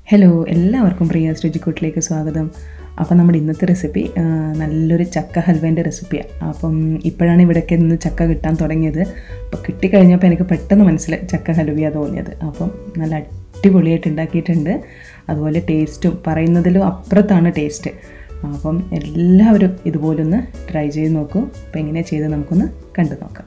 hello എല്ലാവർക്കും പ്രിയ രുചിക്കൂട്ടിലേക്ക് സ്വാഗതം അപ്പം നമ്മുടെ ഇന്നത്തെ റെസിപ്പി ആ, നല്ലൊരു ചക്ക ഹൽവേൻ്റെ റെസിപ്പിയാണ് അപ്പം ഇപ്പോഴാണ് ഇവിടെയൊക്കെ ഇന്ന് ചക്ക കിട്ടാൻ തുടങ്ങിയത് അപ്പോൾ കിട്ടിക്കഴിഞ്ഞപ്പോൾ എനിക്ക് പെട്ടെന്ന് മനസ്സിലായി ചക്ക ഹലുവയാണ് തോന്നിയത് അപ്പം നല്ല അടിപൊളിയായിട്ട് ഉണ്ടാക്കിയിട്ടുണ്ട് അതുപോലെ ടേസ്റ്റും പറയുന്നതിലും അപ്പുറത്താണ് ടേസ്റ്റ് അപ്പം എല്ലാവരും ഇതുപോലൊന്ന് ട്രൈ ചെയ്ത് നോക്കൂ അപ്പോൾ എങ്ങനെയാണ് ചെയ്ത് നമുക്കൊന്ന് കണ്ടു നോക്കാം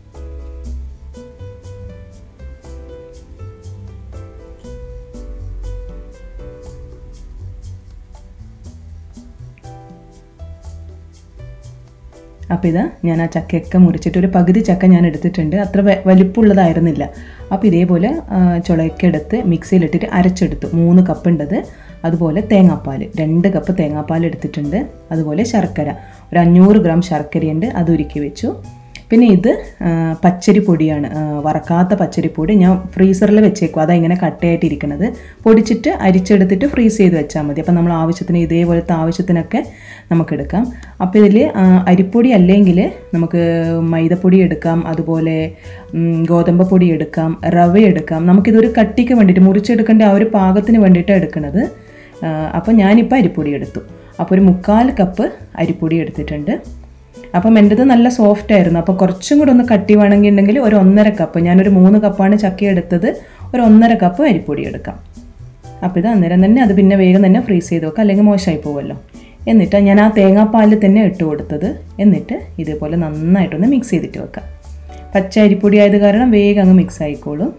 അപ്പോൾ ഇതാ ഞാൻ ആ ചക്കയൊക്കെ മുറിച്ചിട്ട് ഒരു പകുതി ചക്ക ഞാൻ എടുത്തിട്ടുണ്ട് അത്ര വ- വലിപ്പമുള്ളതായിരുന്നില്ല അപ്പോൾ ഇതേപോലെ ആ, ചുളയൊക്കെ എടുത്ത് മിക്സിയിലിട്ടിട്ട് അരച്ചെടുത്തു മൂന്ന് കപ്പ് ഉണ്ടത് അതുപോലെ തേങ്ങാപ്പാൽ രണ്ട് കപ്പ് തേങ്ങാപ്പാൽ എടുത്തിട്ടുണ്ട് അതുപോലെ ശർക്കര ഒരു അഞ്ഞൂറ് ഗ്രാം ശർക്കരയുണ്ട് അത് ഉരുക്കി വെച്ചു പിന്നെ ഇത് ആ, പച്ചരി പൊടിയാണ് ആ, വറക്കാത്ത പച്ചരിപ്പൊടി ഞാൻ ഫ്രീസറിൽ വെച്ചേക്കും അതാ ഇങ്ങനെ കട്ടയായിട്ടിരിക്കുന്നത് പൊടിച്ചിട്ട് അരിച്ചെടുത്തിട്ട് ഫ്രീസ് ചെയ്ത് വെച്ചാൽ മതി അപ്പം നമ്മൾ ആവശ്യത്തിന് ഇതേപോലത്തെ ആവശ്യത്തിനൊക്കെ നമുക്ക് എടുക്കാം അപ്പോൾ ഇതിൽ അരിപ്പൊടി അല്ലെങ്കിൽ നമുക്ക് മൈദപ്പൊടി എടുക്കാം അതുപോലെ ഉം, ഗോതമ്പ് പൊടി എടുക്കാം റവ എടുക്കാം നമുക്കിതൊരു കട്ടിക്ക് വേണ്ടിയിട്ട് മുറിച്ചെടുക്കേണ്ട ആ ഒരു പാകത്തിന് വേണ്ടിയിട്ടാണ് എടുക്കുന്നത് അപ്പോൾ ഞാനിപ്പോൾ അരിപ്പൊടി എടുത്തു അപ്പോൾ ഒരു മുക്കാൽ കപ്പ് അരിപ്പൊടി എടുത്തിട്ടുണ്ട് അപ്പം എൻ്റെത് നല്ല സോഫ്റ്റ് ആയിരുന്നു അപ്പോൾ കുറച്ചും കൂടെ ഒന്ന് കട്ടി വേണമെങ്കിൽ ഉണ്ടെങ്കിൽ ഒരു ഒന്നര കപ്പ് ഞാനൊരു മൂന്ന് കപ്പാണ് ചക്ക എടുത്തത് ഒരു ഒന്നര കപ്പ് അരിപ്പൊടി എടുക്കാം അപ്പോൾ ഇത് അന്നേരം തന്നെ അത് പിന്നെ വേഗം തന്നെ ഫ്രീസ് ചെയ്ത് വെക്കാം അല്ലെങ്കിൽ മോശമായി പോകുമല്ലോ എന്നിട്ട് ഞാൻ ആ തേങ്ങാപ്പാലിൽ തന്നെ ഇട്ട് കൊടുത്തത് എന്നിട്ട് ഇതേപോലെ നന്നായിട്ടൊന്ന് മിക്സ് ചെയ്തിട്ട് വെക്കാം പച്ച അരിപ്പൊടി ആയത് കാരണം വേഗം അങ്ങ് മിക്സ് ആയിക്കോളും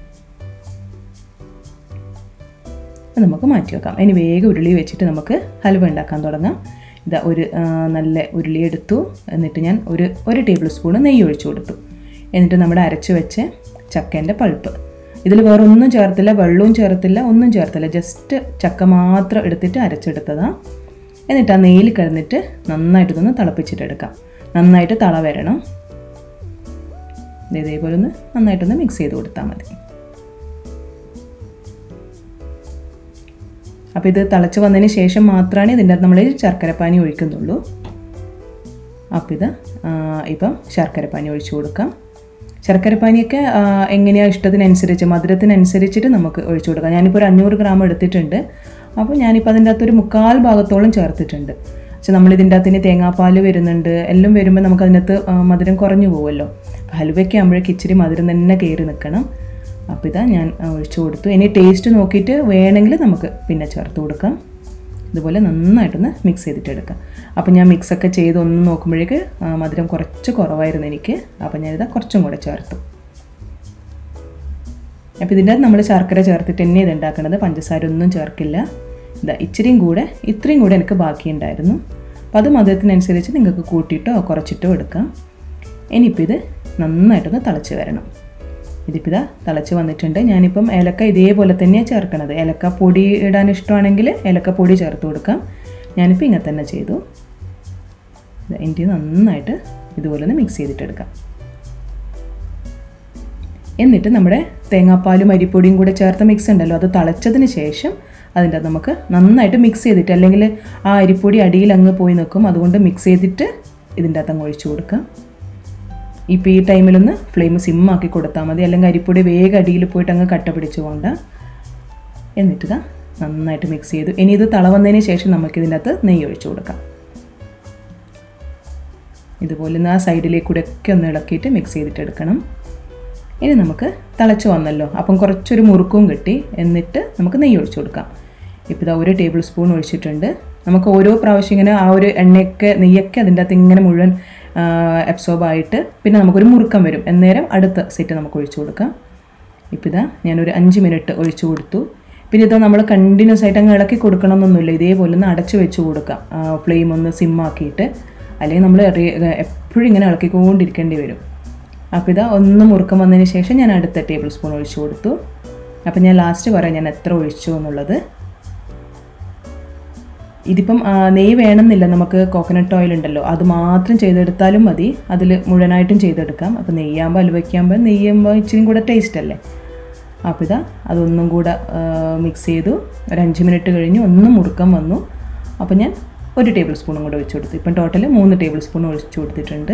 അത് നമുക്ക് മാറ്റി വെക്കാം ഇനി വേഗം ഉരുളി വെച്ചിട്ട് നമുക്ക് ഹൽവ ഉണ്ടാക്കാൻ തുടങ്ങാം ഇതാ ഒരു ആ, നല്ല ഉരുളി എടുത്തു എന്നിട്ട് ഞാൻ ഒരു ഒരു ടേബിൾ സ്പൂൺ നെയ്യ് ഒഴിച്ചു കൊടുത്തു എന്നിട്ട് നമ്മുടെ അരച്ച് വെച്ച ചക്കേൻ്റെ പൾപ്പ് ഇതിൽ വേറെ ഒന്നും ചേർത്തില്ല വെള്ളവും ചേർത്തില്ല ഒന്നും ചേർത്തില്ല ജസ്റ്റ് ചക്ക മാത്രം എടുത്തിട്ട് അരച്ചെടുത്തതാണ് എന്നിട്ട് ആ നെയ്യിൽ കിടന്നിട്ട് നന്നായിട്ടൊന്ന് തിളപ്പിച്ചിട്ടെടുക്കാം നന്നായിട്ട് തള വരണം ഇത് ഇതേപോലെ ഒന്ന് നന്നായിട്ടൊന്ന് മിക്സ് ചെയ്ത് കൊടുത്താൽ മതി അപ്പോൾ ഇത് തിളച്ച് വന്നതിന് ശേഷം മാത്രമാണ് ഇതിൻ്റെ അകത്ത് നമ്മൾ ശർക്കരപ്പാനി ഒഴിക്കുന്നുള്ളൂ അപ്പോൾ ഇത് ആ, ഇപ്പം ശർക്കരപ്പാനി ഒഴിച്ചു കൊടുക്കാം ശർക്കരപ്പാനിയൊക്കെ ആ, എങ്ങനെയാണ് ഇഷ്ടത്തിനനുസരിച്ച് മധുരത്തിനനുസരിച്ചിട്ട് നമുക്ക് ഒഴിച്ചു കൊടുക്കാം ഞാനിപ്പോൾ ഒരു അഞ്ഞൂറ് ഗ്രാം എടുത്തിട്ടുണ്ട് അപ്പോൾ ഞാനിപ്പോൾ അതിൻ്റെ അകത്തൊരു മുക്കാൽ ഭാഗത്തോളം ചേർത്തിട്ടുണ്ട് പക്ഷെ നമ്മൾ ഇതിൻ്റെ അകത്തിന് തേങ്ങാപ്പാൽ വരുന്നുണ്ട് എല്ലാം വരുമ്പോൾ നമുക്ക് അതിനകത്ത് ആ, മധുരം കുറഞ്ഞു പോകുമല്ലോ അപ്പോൾ ഹലുവയ്ക്ക് ആകുമ്പോഴേക്ക് ഇച്ചിരി മധുരം തന്നെ കയറി നിൽക്കണം അപ്പോൾ ഇതാ ഞാൻ ആ, ഒഴിച്ചു കൊടുത്തു ഇനി ടേസ്റ്റ് നോക്കിയിട്ട് വേണമെങ്കിൽ നമുക്ക് പിന്നെ ചേർത്ത് കൊടുക്കാം ഇതുപോലെ നന്നായിട്ടൊന്ന് മിക്സ് ചെയ്തിട്ട് എടുക്കാം അപ്പോൾ ഞാൻ മിക്സൊക്കെ ചെയ്ത് ഒന്ന് നോക്കുമ്പോഴേക്ക് ആ, മധുരം കുറച്ച് കുറവായിരുന്നു എനിക്ക് അപ്പോൾ ഞാനിതാ കുറച്ചും കൂടെ ചേർത്തു അപ്പോൾ ഇതിൻ്റെ അകത്ത് നമ്മൾ ശർക്കര ചേർത്തിട്ട് തന്നെ ഇത് ഉണ്ടാക്കുന്നത് പഞ്ചസാര ഒന്നും ചേർക്കില്ല ഇതാ ഇച്ചിരിയും കൂടെ ഇത്രയും കൂടെ എനിക്ക് ബാക്കിയുണ്ടായിരുന്നു അപ്പോൾ അത് മധുരത്തിനനുസരിച്ച് നിങ്ങൾക്ക് കൂട്ടിയിട്ടോ കുറച്ചിട്ടോ എടുക്കാം ഇനിയിപ്പോൾ ഇത് നന്നായിട്ടൊന്ന് തിളച്ച് വരണം ഇതിപ്പോൾ ഇതാ തിളച്ച് വന്നിട്ടുണ്ട് ഞാനിപ്പം ഏലക്ക ഇതേപോലെ തന്നെയാണ് ചേർക്കണത് ഏലക്ക പൊടി ഇടാൻ ഇഷ്ടമാണെങ്കിൽ ഏലക്ക പൊടി ചേർത്ത് കൊടുക്കാം ഞാനിപ്പോൾ ഇങ്ങനെ തന്നെ ചെയ്തു എനിക്ക് നന്നായിട്ട് ഇതുപോലെ ഒന്ന് മിക്സ് ചെയ്തിട്ടെടുക്കാം എന്നിട്ട് നമ്മുടെ തേങ്ങാപ്പാലും അരിപ്പൊടിയും കൂടെ ചേർത്ത മിക്സ് ഉണ്ടല്ലോ അത് തിളച്ചതിന് ശേഷം അതിൻ്റെ അത് നമുക്ക് നന്നായിട്ട് മിക്സ് ചെയ്തിട്ട് അല്ലെങ്കിൽ ആ അരിപ്പൊടി അടിയിൽ അങ്ങ് പോയി നിൽക്കും അതുകൊണ്ട് മിക്സ് ചെയ്തിട്ട് ഇതിൻ്റെ അകത്ത് അങ്ങ് ഒഴിച്ചു കൊടുക്കാം ഇപ്പോൾ ഈ ടൈമിലൊന്ന് ഫ്ലെയിം സിമ്മാക്കി കൊടുത്താൽ മതി അല്ലെങ്കിൽ അരിപ്പൊടി വേഗം അടിയിൽ പോയിട്ട് അങ്ങ് കട്ട പിടിച്ചു പോകണ്ട എന്നിട്ട് ഇതാ നന്നായിട്ട് മിക്സ് ചെയ്തു ഇനി ഇത് തള വന്നതിന് ശേഷം നമുക്ക് ഇതിൻ്റെ അകത്ത് നെയ്യ് ഒഴിച്ചു കൊടുക്കാം ഇതുപോലെ ഒന്ന് ആ സൈഡിലേക്ക് കൂടെ ഒക്കെ ഒന്ന് ഇളക്കിയിട്ട് മിക്സ് ചെയ്തിട്ട് എടുക്കണം ഇനി നമുക്ക് തിളച്ച് വന്നല്ലോ അപ്പം കുറച്ചൊരു മുറുക്കും കിട്ടി എന്നിട്ട് നമുക്ക് നെയ്യ് ഒഴിച്ചു കൊടുക്കാം ഇപ്പോൾ ഇതാ ഒരു ടേബിൾ സ്പൂൺ ഒഴിച്ചിട്ടുണ്ട് നമുക്ക് ഓരോ പ്രാവശ്യം ഇങ്ങനെ ആ ഒരു എണ്ണയൊക്കെ നെയ്യൊക്കെ അതിൻ്റെ അകത്ത് ഇങ്ങനെ മുഴുവൻ അബ്സോർബ് ആയിട്ട് പിന്നെ നമുക്കൊരു മുറുക്കം വരും അന്നേരം അടുത്ത സെറ്റ് നമുക്ക് ഒഴിച്ചു കൊടുക്കാം ഇപ്പോൾ ഇതാ ഞാനൊരു അഞ്ച് മിനിറ്റ് ഒഴിച്ചു കൊടുത്തു പിന്നെ ഇത് നമ്മൾ കണ്ടിന്യൂസ് ആയിട്ട് അങ്ങ് ഇളക്കി കൊടുക്കണമെന്നൊന്നുമില്ല ഇതേപോലെ ഒന്ന് അടച്ചു വെച്ച് കൊടുക്കാം ഫ്ലെയിം ഒന്ന് സിമ്മാക്കിയിട്ട് അല്ലെങ്കിൽ നമ്മൾ എപ്പോഴും ഇങ്ങനെ ഇളക്കിക്കൊണ്ടിരിക്കേണ്ടി വരും അപ്പോൾ ഇതാ ഒന്ന് മുറുക്കം വന്നതിന് ശേഷം ഞാൻ അടുത്ത ടേബിൾ സ്പൂൺ ഒഴിച്ചു കൊടുത്തു അപ്പോൾ ഞാൻ ലാസ്റ്റ് പറയാം ഞാൻ എത്ര ഒഴിച്ചു എന്നുള്ളത് ഇതിപ്പം ആ, നെയ്യ് വേണമെന്നില്ല നമുക്ക് കോക്കനട്ട് ഓയിൽ ഉണ്ടല്ലോ അത് മാത്രം ചെയ്തെടുത്താലും മതി അതിൽ മുഴുവനായിട്ടും ചെയ്തെടുക്കാം അപ്പോൾ നെയ്യാകുമ്പോൾ അലുവയ്ക്കാകുമ്പോൾ നെയ്യുമ്പോൾ ഇച്ചിരി കൂടെ ടേസ്റ്റ് അല്ലേ അപ്പോൾ ഇതാ അതൊന്നും കൂടെ മിക്സ് ചെയ്തു ഒരു അഞ്ച് മിനിറ്റ് കഴിഞ്ഞ് ഒന്ന് മുറുക്കം വന്നു അപ്പോൾ ഞാൻ ഒരു ടേബിൾ സ്പൂണും കൂടെ ഒഴിച്ചു കൊടുത്തു ഇപ്പം ടോട്ടൽ മൂന്ന് ടേബിൾ സ്പൂൺ ഒഴിച്ചു കൊടുത്തിട്ടുണ്ട്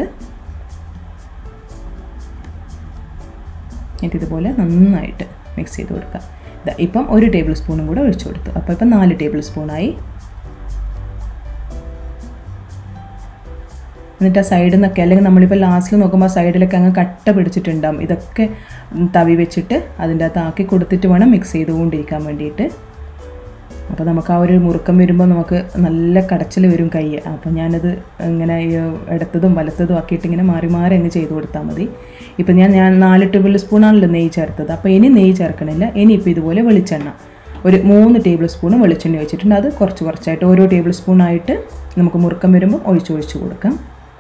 എന്നിട്ട് ഇതുപോലെ നന്നായിട്ട് മിക്സ് ചെയ്ത് കൊടുക്കാം ദാ ഇപ്പം ഒരു ടേബിൾ സ്പൂണും കൂടെ ഒഴിച്ചു കൊടുത്തു അപ്പോൾ ഇപ്പം നാല് ടേബിൾ സ്പൂണായി എന്നിട്ട് ആ സൈഡിൽ നിന്നൊക്കെ അല്ലെങ്കിൽ നമ്മളിപ്പോൾ ലാസ്റ്റിൽ നോക്കുമ്പോൾ സൈഡിലൊക്കെ അങ്ങ് കട്ട പിടിച്ചിട്ടുണ്ടാവും ഇതൊക്കെ തവി വെച്ചിട്ട് അതിൻ്റെ അകത്ത് ആക്കി കൊടുത്തിട്ട് വേണം മിക്സ് ചെയ്തുകൊണ്ടിരിക്കാൻ വേണ്ടിയിട്ട് അപ്പോൾ നമുക്ക് ആ ഒരു മുറുക്കം വരുമ്പോൾ നമുക്ക് നല്ല കടച്ചിൽ വരും കൈ അപ്പോൾ ഞാനത് ഇങ്ങനെ ഈ ഇടത്തതും വലത്തതും ആക്കിയിട്ട് ഇങ്ങനെ മാറി മാറി അങ്ങ് ചെയ്ത് കൊടുത്താൽ മതി ഇപ്പം ഞാൻ ഞാൻ നാല് ടേബിൾ സ്പൂണാണല്ലോ നെയ്യ് ചേർത്തത് അപ്പോൾ ഇനി നെയ്യ് ചേർക്കണില്ല ഇനിയിപ്പോൾ ഇതുപോലെ വെളിച്ചെണ്ണ ഒരു മൂന്ന് ടേബിൾ സ്പൂൺ വെളിച്ചെണ്ണ ഒഴിച്ചിട്ടുണ്ട് അത് കുറച്ച് കുറച്ചായിട്ട് ഓരോ ടേബിൾ സ്പൂണായിട്ട് നമുക്ക് മുറുക്കം വരുമ്പോൾ ഒഴിച്ച് ഒഴിച്ച് കൊടുക്കാം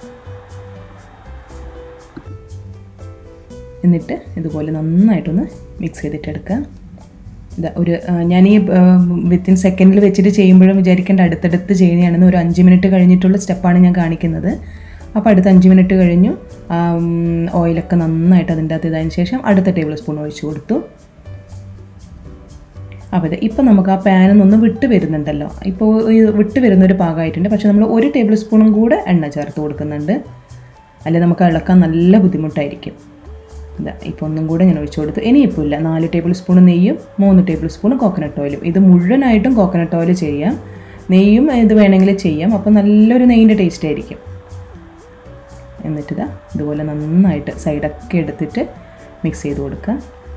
എന്നിട്ട് ഇതുപോലെ നന്നായിട്ടൊന്ന് മിക്സ് ചെയ്തിട്ടെടുക്കുക ഇതാ ഒരു ആ, ഞാൻ ഈ വിത്തിൻ സെക്കൻഡിൽ വെച്ചിട്ട് ചെയ്യുമ്പോഴും വിചാരിക്കേണ്ട അടുത്തടുത്ത് ചെയ്യുന്നതാണെന്ന് ഒരു അഞ്ച് മിനിറ്റ് കഴിഞ്ഞിട്ടുള്ള സ്റ്റെപ്പാണ് ഞാൻ കാണിക്കുന്നത് അപ്പോൾ അടുത്ത അഞ്ച് മിനിറ്റ് കഴിഞ്ഞു ആ, ഉം, ഓയിലൊക്കെ നന്നായിട്ട് അതിൻ്റെ അകത്ത് ഇതായതിനു ശേഷം അടുത്ത ടേബിൾ സ്പൂൺ ഒഴിച്ചു കൊടുത്തു അപ്പോൾ ഇത് ഇപ്പം നമുക്ക് ആ പാനിൽ നിന്ന് വിട്ട് വരുന്നുണ്ടല്ലോ ഇപ്പോൾ ഈ വിട്ട് വരുന്ന ഒരു പാകമായിട്ടുണ്ട് പക്ഷേ നമ്മൾ ഒരു ടേബിൾ സ്പൂണും കൂടെ എണ്ണ ചേർത്ത് കൊടുക്കുന്നുണ്ട് അല്ലെങ്കിൽ നമുക്ക് ഇളക്കാൻ നല്ല ബുദ്ധിമുട്ടായിരിക്കും ഇതാ ഇപ്പോൾ ഒന്നും കൂടെ ഞാൻ ഒഴിച്ചു കൊടുത്തു ഇനിയിപ്പോൾ ഇല്ല നാല് ടേബിൾ സ്പൂൺ നെയ്യും മൂന്ന് ടേബിൾ സ്പൂൺ കോക്കനട്ട് ഓയിലും ഇത് മുഴുവനായിട്ടും കോക്കനട്ട് ഓയിൽ ചെയ്യാം നെയ്യും ഇത് വേണമെങ്കിൽ ചെയ്യാം അപ്പോൾ നല്ലൊരു നെയ്യിൻ്റെ ടേസ്റ്റ് ആയിരിക്കും എന്നിട്ട് ഇതാ ഇതുപോലെ നന്നായിട്ട് സൈഡൊക്കെ എടുത്തിട്ട് മിക്സ് ചെയ്ത് കൊടുക്കുക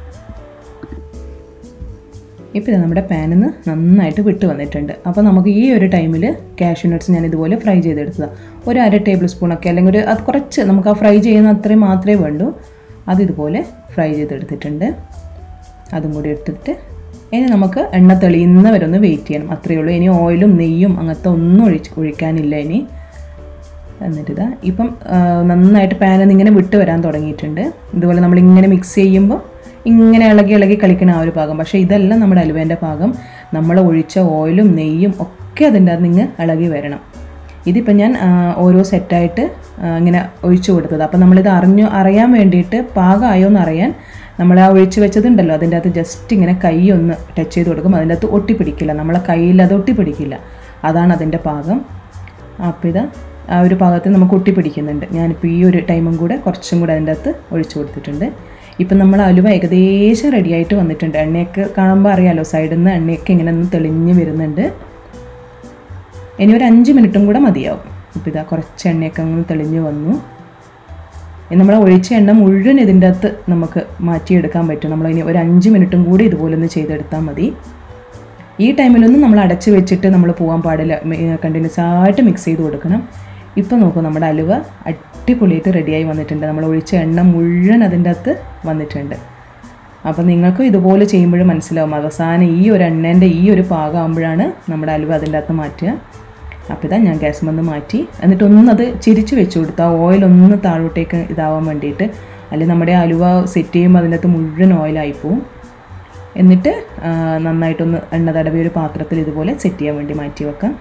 ഇപ്പോൾ ഇത് നമ്മുടെ പാനിൽ നിന്ന് നന്നായിട്ട് വിട്ട് വന്നിട്ടുണ്ട് അപ്പോൾ നമുക്ക് ഈ ഒരു ടൈമിൽ കാഷ്യൂ നട്ട്സ് ഞാൻ ഇതുപോലെ ഫ്രൈ ചെയ്തെടുത്തതാണ് ഒരു അര ടേബിൾ സ്പൂണൊക്കെ അല്ലെങ്കിൽ ഒരു അത് കുറച്ച് നമുക്ക് ആ ഫ്രൈ ചെയ്യുന്ന അത്രയും മാത്രമേ വേണ്ടൂ അത് ഇതുപോലെ ഫ്രൈ ചെയ്തെടുത്തിട്ടുണ്ട് അതും കൂടി എടുത്തിട്ട് ഇനി നമുക്ക് എണ്ണ തെളിയുന്നവരെ ഒന്ന് വെയിറ്റ് ചെയ്യണം അത്രയേ ഉള്ളൂ ഇനി ഓയിലും നെയ്യും അങ്ങനത്തെ ഒന്നും ഒഴിച്ച് ഒഴിക്കാനില്ല ഇനി എന്നിട്ട് ഇതാ ഇപ്പം ആ, നന്നായിട്ട് പാനിൽ നിന്ന് ഇങ്ങനെ വിട്ട് വരാൻ തുടങ്ങിയിട്ടുണ്ട് ഇതുപോലെ നമ്മൾ ഇങ്ങനെ മിക്സ് ചെയ്യുമ്പോൾ ഇങ്ങനെ ഇളകി ഇളകി കളിക്കുന്ന ആ ഒരു ഭാഗം പക്ഷേ ഇതല്ല നമ്മുടെ അലുവേൻ്റെ ഭാഗം നമ്മൾ ഒഴിച്ച ഓയിലും നെയ്യും ഒക്കെ അതിൻ്റെ അകത്ത് നിന്ന് ഇളകി വരണം ഇതിപ്പോൾ ഞാൻ ആ, ഓരോ സെറ്റായിട്ട് ആ, ഇങ്ങനെ ഒഴിച്ചു കൊടുത്തത് അപ്പോൾ നമ്മളിത് അറിഞ്ഞു അറിയാൻ വേണ്ടിയിട്ട് പാകമായോ എന്ന് അറിയാൻ നമ്മൾ ആ ഒഴിച്ച് വെച്ചതുണ്ടല്ലോ അതിൻ്റെ അകത്ത് ജസ്റ്റ് ഇങ്ങനെ കൈ ഒന്ന് ടച്ച് ചെയ്ത് കൊടുക്കും അതിൻ്റെ അകത്ത് ഒട്ടിപ്പിടിക്കില്ല നമ്മളെ കയ്യിൽ അത് ഒട്ടിപ്പിടിക്കില്ല അതാണ് അതിൻ്റെ പാകം അപ്പോൾ ഇത് ആ ഒരു പാകത്തിൽ നമുക്ക് ഒട്ടിപ്പിടിക്കുന്നുണ്ട് ഞാനിപ്പോൾ ഈ ഒരു ടൈമും കൂടെ കുറച്ചും കൂടെ അതിൻ്റെ അകത്ത് ഒഴിച്ചു കൊടുത്തിട്ടുണ്ട് ഇപ്പം നമ്മൾ അലുവ ഏകദേശം റെഡിയായിട്ട് വന്നിട്ടുണ്ട് എണ്ണയൊക്കെ കാണുമ്പോൾ അറിയാലോ സൈഡിൽ നിന്ന് എണ്ണയൊക്കെ ഇങ്ങനെ ഒന്ന് തെളിഞ്ഞ് വരുന്നുണ്ട് ഇനി ഒരു അഞ്ച് മിനിറ്റും കൂടെ മതിയാവും ഇപ്പോൾ ഇതാ കുറച്ച് എണ്ണയൊക്കെ ഒന്ന് തെളിഞ്ഞ് വന്നു ഇനി നമ്മൾ ഒഴിച്ച എണ്ണ മുഴുവൻ ഇതിൻ്റെ അകത്ത് നമുക്ക് മാറ്റിയെടുക്കാൻ പറ്റും നമ്മൾ ഇനി ഒരു അഞ്ച് മിനിറ്റും കൂടി ഇതുപോലെ ഒന്ന് ചെയ്തെടുത്താൽ മതി ഈ ടൈമിലൊന്നും നമ്മൾ അടച്ച് വെച്ചിട്ട് നമ്മൾ പോകാൻ പാടില്ല കണ്ടിന്യൂസ് ആയിട്ട് മിക്സ് ചെയ്ത് കൊടുക്കണം ഇപ്പോൾ നോക്കൂ നമ്മുടെ അലുവ അടിപൊളിയായിട്ട് റെഡിയായി വന്നിട്ടുണ്ട് നമ്മൾ ഒഴിച്ച എണ്ണ മുഴുവൻ അതിൻ്റെ അകത്ത് വന്നിട്ടുണ്ട് അപ്പോൾ നിങ്ങൾക്കും ഇതുപോലെ ചെയ്യുമ്പോഴും മനസ്സിലാവും അവസാനം ഈ ഒരു എണ്ണേൻ്റെ ഈ ഒരു പാകമാകുമ്പോഴാണ് നമ്മുടെ അലുവ അതിൻ്റെ അകത്ത് മാറ്റുക അപ്പോൾ ഇതാ ഞാൻ ഗ്യാസ് വന്ന് മാറ്റി എന്നിട്ട് ഒന്നത് ചിരിച്ച് വെച്ച് കൊടുത്തു ആ ഓയിൽ ഒന്ന് താഴോട്ടേക്ക് ഇതാവാൻ വേണ്ടിയിട്ട് അല്ലെങ്കിൽ നമ്മുടെ അലുവ സെറ്റ് ചെയ്യുമ്പോൾ അതിൻ്റെ അകത്ത് മുഴുവൻ ഓയിലായി പോവും എന്നിട്ട് ആ, നന്നായിട്ടൊന്ന് എണ്ണ തടവി ഒരു പാത്രത്തിൽ ഇതുപോലെ സെറ്റ് ചെയ്യാൻ വേണ്ടി മാറ്റി വെക്കാം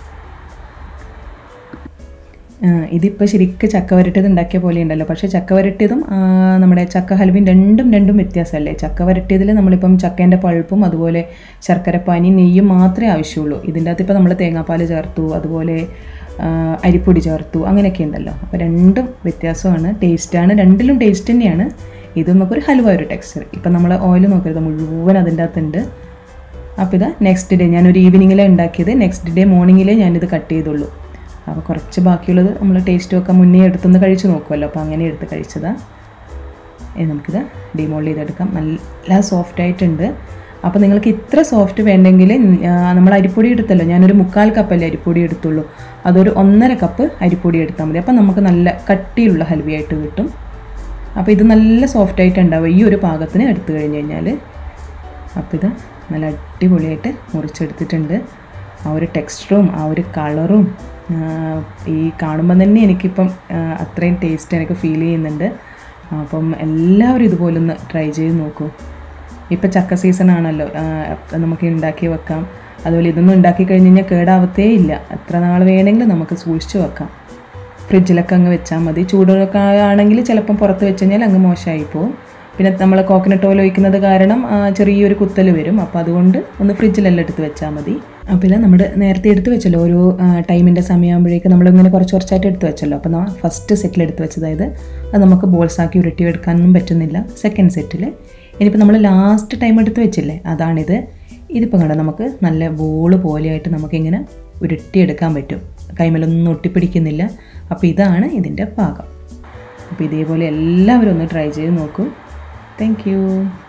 ആ, ഇതിപ്പോൾ ശരിക്കും ചക്ക വരട്ടിയത് ഉണ്ടാക്കിയ പോലെ ഉണ്ടല്ലോ പക്ഷേ ചക്ക വരട്ടിയതും ആ, നമ്മുടെ ചക്ക ഹൽവയും രണ്ടും രണ്ടും വ്യത്യാസമല്ലേ ചക്ക വരട്ടിയതിൽ നമ്മളിപ്പം ചക്കേൻ്റെ പഴുപ്പും അതുപോലെ ശർക്കരപ്പാനി നെയ്യും മാത്രമേ ആവശ്യമുള്ളൂ ഇതിൻ്റെ അകത്ത് ഇപ്പോൾ നമ്മൾ തേങ്ങാപ്പാൽ ചേർത്തു അതുപോലെ ആ, അരിപ്പൊടി ചേർത്തു അങ്ങനെയൊക്കെ ഉണ്ടല്ലോ അപ്പോൾ രണ്ടും വ്യത്യാസമാണ് ടേസ്റ്റാണ് രണ്ടിലും ടേസ്റ്റ് തന്നെയാണ് ഇത് നമുക്കൊരു ഹൽവ ഒരു ടെക്സ്ചർ ഇപ്പം നമ്മൾ ഓയിൽ നോക്കരുത് മുഴുവൻ അതിൻ്റെ അകത്തുണ്ട് അപ്പോൾ ഇതാ നെക്സ്റ്റ് ഡേ ഞാനൊരു ഈവനിങ്ങിലാണ് ഉണ്ടാക്കിയത് നെക്സ്റ്റ് ഡേ മോർണിംഗിലേ ഞാനിത് കട്ട് ചെയ്തുള്ളൂ അപ്പോൾ കുറച്ച് ബാക്കിയുള്ളത് നമ്മൾ ടേസ്റ്റ് ഒക്കെ മുന്നേ എടുത്തൊന്ന് കഴിച്ച് നോക്കുമല്ലോ അപ്പോൾ അങ്ങനെ എടുത്ത് കഴിച്ചതാണ് ഇനി നമുക്കിത് ഡിമോൾഡ് ചെയ്തെടുക്കാം നല്ല സോഫ്റ്റ് ആയിട്ടുണ്ട് അപ്പോൾ നിങ്ങൾക്ക് ഇത്ര സോഫ്റ്റ് വേണ്ടെങ്കിൽ ആ, നമ്മൾ അരിപ്പൊടി എടുത്തല്ലോ ഞാനൊരു മുക്കാൽ കപ്പല്ലേ അരിപ്പൊടി എടുത്തുള്ളൂ അതൊരു ഒന്നര കപ്പ് അരിപ്പൊടി എടുത്താൽ മതി അപ്പോൾ നമുക്ക് നല്ല കട്ടിയുള്ള ഹൽവയായിട്ട് കിട്ടും അപ്പോൾ ഇത് നല്ല സോഫ്റ്റ് ആയിട്ട് ഉണ്ടാവും ഈ ഒരു പാകത്തിന് എടുത്തു കഴിഞ്ഞ് കഴിഞ്ഞാൽ അപ്പോൾ ഇത് നല്ല അടിപൊളിയായിട്ട് മുറിച്ചെടുത്തിട്ടുണ്ട് ആ ഒരു ടെക്സ്ചറും ആ ഒരു കളറും ഈ കാണുമ്പോൾ തന്നെ എനിക്കിപ്പം ആ, അത്രയും ടേസ്റ്റ് എനിക്ക് ഫീൽ ചെയ്യുന്നുണ്ട് അപ്പം എല്ലാവരും ഇതുപോലൊന്ന് ട്രൈ ചെയ്ത് നോക്കൂ ഇപ്പം ചക്ക സീസൺ ആണല്ലോ ആ, നമുക്ക് ഉണ്ടാക്കി വെക്കാം അതുപോലെ ഇതൊന്നും ഉണ്ടാക്കി കഴിഞ്ഞ് കഴിഞ്ഞാൽ കേടാവത്തേ ഇല്ല എത്ര നാൾ വേണമെങ്കിലും നമുക്ക് സൂക്ഷിച്ച് വെക്കാം ഫ്രിഡ്ജിലൊക്കെ അങ്ങ് വെച്ചാൽ മതി ചൂടൊക്കെ ആണെങ്കിൽ ചിലപ്പം പുറത്ത് വെച്ച് കഴിഞ്ഞാൽ അങ്ങ് മോശമായി പോകും പിന്നെ നമ്മൾ കോക്കനട്ട് ഓയിൽ ഒഴിക്കുന്നത് കാരണം ആ, ചെറിയൊരു കുത്തൽ വരും അപ്പോൾ അതുകൊണ്ട് ഒന്ന് ഫ്രിഡ്ജിലെല്ലാം എടുത്ത് വെച്ചാൽ മതി അപ്പോൾ ഇത് നമ്മൾ നേരത്തെ എടുത്ത് വെച്ചല്ലോ ഓരോ ടൈമിൻ്റെ സമയമാകുമ്പോഴേക്കും നമ്മളിങ്ങനെ കുറച്ച് കുറച്ചായിട്ട് എടുത്ത് വെച്ചല്ലോ അപ്പോൾ നമ്മൾ ഫസ്റ്റ് സെറ്റിൽ എടുത്ത് വെച്ചതായത് അത് നമുക്ക് ബോൾസ് ആക്കി ഉരുട്ടി എടുക്കാനൊന്നും പറ്റുന്നില്ല സെക്കൻഡ് സെറ്റിൽ ഇനിയിപ്പോൾ നമ്മൾ ലാസ്റ്റ് ടൈം എടുത്ത് വെച്ചില്ലേ അതാണിത് ഇതിപ്പോൾ കണ്ടോ നമുക്ക് നല്ല ബോള് പോലെയായിട്ട് നമുക്കിങ്ങനെ ഉരുട്ടിയെടുക്കാൻ പറ്റും കൈമലൊന്നും ഒട്ടിപ്പിടിക്കുന്നില്ല അപ്പോൾ ഇതാണ് ഇതിൻ്റെ പാകം അപ്പോൾ ഇതേപോലെ എല്ലാവരും ഒന്ന് ട്രൈ ചെയ്ത് നോക്കൂ താങ്ക്